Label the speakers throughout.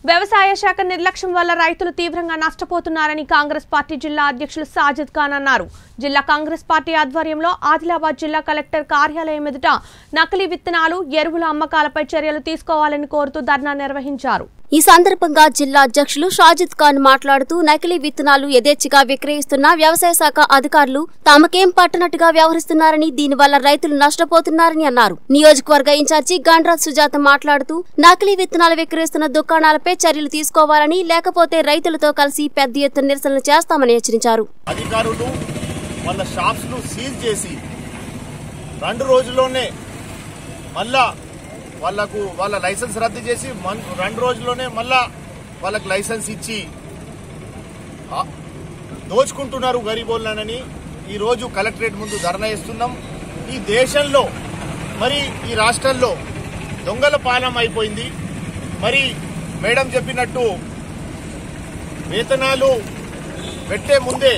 Speaker 1: వ్యవసాయ శాఖ నిర్లక్ష్యం వల్ల రైతులు తీవ్రంగా నష్టపోతున్నారని కాంగ్రెస్ పార్టీ జిల్లా అధ్యక్షులు సాజిద్ ఖాన్ అన్నారు జిల్లా కాంగ్రెస్ పార్టీ ఆధ్వర్యంలో ఆదిలాబాద్ జిల్లా కలెక్టర్ కార్యాలయం ఎదుట నకిలీ విత్తనాలు ఎరువుల అమ్మకాలపై చర్యలు తీసుకోవాలని కోరుతూ ధర్నా నిర్వహించారు
Speaker 2: ఈ సందర్భంగా జిల్లా అధ్యక్షులు షాజిద్ ఖాన్ మాట్లాడుతూ నకిలీ విత్తనాలు యథేచ్ఛగా విక్రయిస్తున్న వ్యవసాయ శాఖ అధికారులు తమకేం పట్టనట్టుగా వ్యవహరిస్తున్నారని దీనివల్ల రైతులు నష్టపోతున్నారని అన్నారు నియోజకవర్గ ఇన్ఛార్జి గండ్రాజ్ సుజాత మాట్లాడుతూ నకిలీ విత్తనాలు విక్రయిస్తున్న దుకాణాలపై చర్యలు తీసుకోవాలని లేకపోతే రైతులతో కలిసి పెద్ద ఎత్తున నిరసనలు చేస్తామని హెచ్చరించారు
Speaker 3: అధికారులు వాళ్ళ షాప్స్ ను సీజ్ చేసి రెండు రోజుల్లోనే మళ్ళా వాళ్ళకు వాళ్ళ లైసెన్స్ రద్దు చేసి మన్- రెండు రోజుల్లోనే మళ్ళా వాళ్ళకి లైసెన్స్ ఇచ్చి ఆ, దోచుకుంటున్నారు గరీబోళ్ళనని ఈ రోజు కలెక్టరేట్ ముందు ధర్నా ఇస్తున్నాం ఈ దేశంలో మరి ఈ రాష్ట్రంలో దొంగల పాలన అయిపోయింది మరి మేడం చెప్పినట్టు వేతనాలు పెట్టే ముందే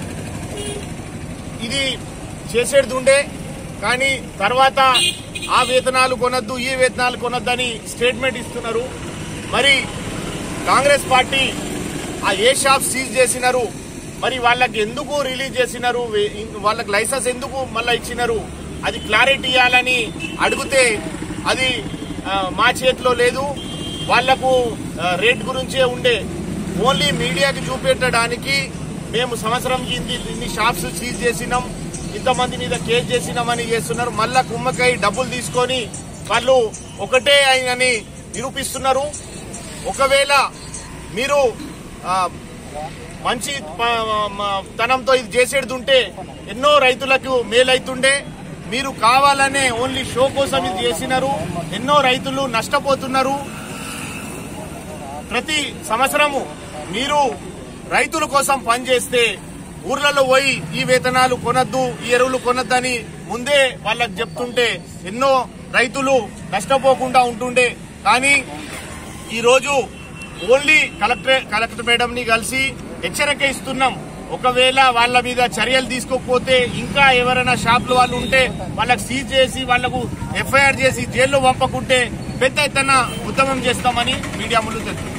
Speaker 3: ఇది చేసేది ఉండే కానీ తర్వాత ఆ వేతనాలు కొనొద్దు ఈ వేతనాలు కొనొద్దని స్టేట్మెంట్ ఇస్తున్నారు మరి కాంగ్రెస్ పార్టీ ఆ ఏ షాప్ సీజ్ చేసినారు మరి వాళ్ళకి ఎందుకు రిలీజ్ చేసినారు వే- వాళ్ళకి లైసెన్స్ ఎందుకు మళ్ళా ఇచ్చినారు అది క్లారిటీ ఇవ్వాలని అడిగితే అది ఆ, మా చేతిలో లేదు వాళ్లకు రేట్ గురించే ఉండే ఓన్లీ మీడియాకి చూపెట్టడానికి మేము సంవత్సరం కింది ఇన్ని షాప్స్ సీజ్ చేసినాం ఇంతమంది మీద కేసు చేసినామని చేస్తున్నారు మళ్ళా కుమ్మకై డబ్బులు తీసుకొని వాళ్ళు ఒకటే అని నిరూపిస్తున్నారు ఒకవేళ మీరు ఆ, మంచి ప- మ- తనంతో ఇది చేసేది ఉంటే ఎన్నో రైతులకు మేలైతుండే మీరు కావాలనే ఓన్లీ షో కోసం ఇది చేసినారు ఎన్నో రైతులు నష్టపోతున్నారు ప్రతి సంవత్సరము మీరు రైతుల కోసం పనిచేస్తే ఊర్లలో పోయి ఈ వేతనాలు కొనద్దు ఈ ఎరువులు కొనద్దని ముందే వాళ్ళకి చెప్తుంటే ఎన్నో రైతులు నష్టపోకుండా ఉంటుండే కానీ ఈ రోజు ఓన్లీ కలెక్టర్ కలెక్టర్ మేడం ని కలిసి హెచ్చరిక ఇస్తున్నాం ఒకవేళ వాళ్ళ మీద చర్యలు తీసుకోకపోతే ఇంకా ఎవరైనా షాపులు వాళ్ళు ఉంటే వాళ్ళకి సీజ్ చేసి వాళ్లకు ఎఫ్ఐఆర్ చేసి జైల్లో పంపకుంటే పెద్ద ఎత్తున ఉద్యమం చేస్తామని మీడియా ముందు తెలుసు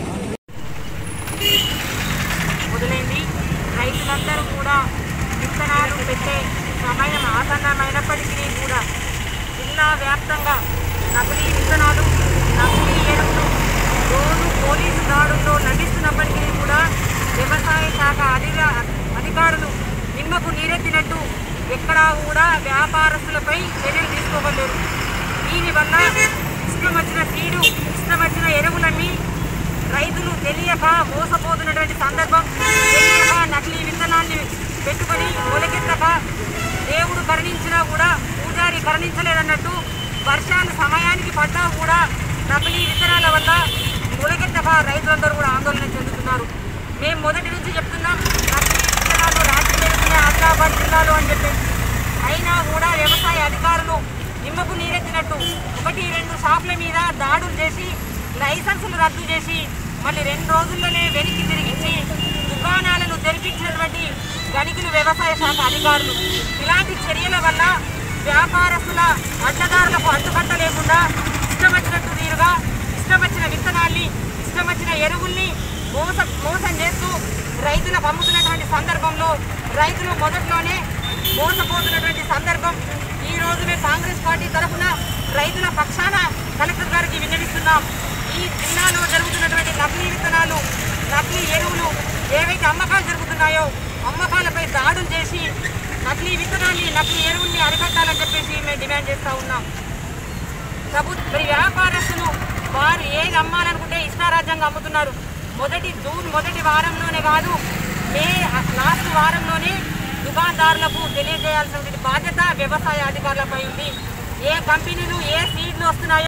Speaker 4: మొదలైంది రైతులందరూ కూడా విత్తనాలు పెట్టే సమయం ఆసన్నమైనప్పటికీ కూడా జిల్లా వ్యాప్తంగా నకిలీ విత్తనాలు నకిలీ ఎరువులు రోజు పోలీసు దాడుల్లో నటిస్తున్నప్పటికీ కూడా వ్యవసాయ శాఖ అధిక అధికారులు నిమ్మకు నీరెత్తినట్టు ఎక్కడా కూడా వ్యాపారస్తులపై చర్యలు తీసుకోవలేరు దీనివల్ల ఇష్టం వచ్చిన సీడు ఇష్టం వచ్చిన ఎరువులన్నీ రైతులు తెలియక మోసపోతున్నటువంటి సందర్భం తెలియక నకిలీ విత్తనాన్ని పెట్టుకొని మొలకెత్తక దేవుడు కరుణించినా కూడా పూజారి కరుణించలేదన్నట్టు వర్షాలు సమయానికి పడ్డా కూడా నకిలీ విత్తనాల వల్ల మొలకెత్తక రైతులందరూ కూడా ఆందోళన చెందుతున్నారు మేము మొదటి నుంచి చెప్తున్నాం నకిలీ విత్తనాలు రాజు చేరుకునే ఆదిలాబాద్ జిల్లాలో అని చెప్పేసి అయినా కూడా వ్యవసాయ అధికారులు నిమ్మకు నీరెత్తినట్టు ఒకటి రెండు షాపుల మీద దాడులు చేసి లైసెన్సులు రద్దు చేసి మళ్ళీ రెండు రోజుల్లోనే వెనక్కి తిరిగించి దుకాణాలను తెరిపించినటువంటి గణికులు వ్యవసాయ శాఖ అధికారులు ఇలాంటి చర్యల వల్ల వ్యాపారస్తుల అడ్డదారులకు అడ్డుకట్ట లేకుండా ఇష్టం వచ్చినట్టు తీరుగా ఇష్టం వచ్చిన విత్తనాల్ని ఇష్టం వచ్చిన ఎరువుల్ని మోస మోసం చేస్తూ రైతులకు అమ్ముతున్నటువంటి సందర్భంలో రైతులు మొదట్లోనే మోసపోతున్నటువంటి సందర్భం ఈ రోజు మేము కాంగ్రెస్ పార్టీ తరఫున రైతుల పక్షాన కలెక్టర్ గారికి విన్నవిస్తున్నాం ఈ జిల్లాలో జరుగుతున్నటువంటి నకిలీ విత్తనాలు నకిలీ ఎరువులు ఏవైతే అమ్మకాలు జరుగుతున్నాయో అమ్మకాలపై దాడులు చేసి నకిలీ విత్తనాల్ని నకిలీ ఎరువుల్ని అరికట్టాలని చెప్పేసి మేము డిమాండ్ చేస్తా ఉన్నాం ప్రభుత్వ మరి వ్యాపారస్తులు వారు ఏది అమ్మాలనుకుంటే ఇష్టారాజ్యంగా అమ్ముతున్నారు మొదటి జూన్ మొదటి వారంలోనే కాదు మే లాస్ట్ వారంలోనే దుకాణదారులకు తెలియజేయాల్సిన బాధ్యత వ్యవసాయ అధికారులపై ఉంది ఏ కంపెనీలు ఏ సీడ్లు వస్తున్నాయో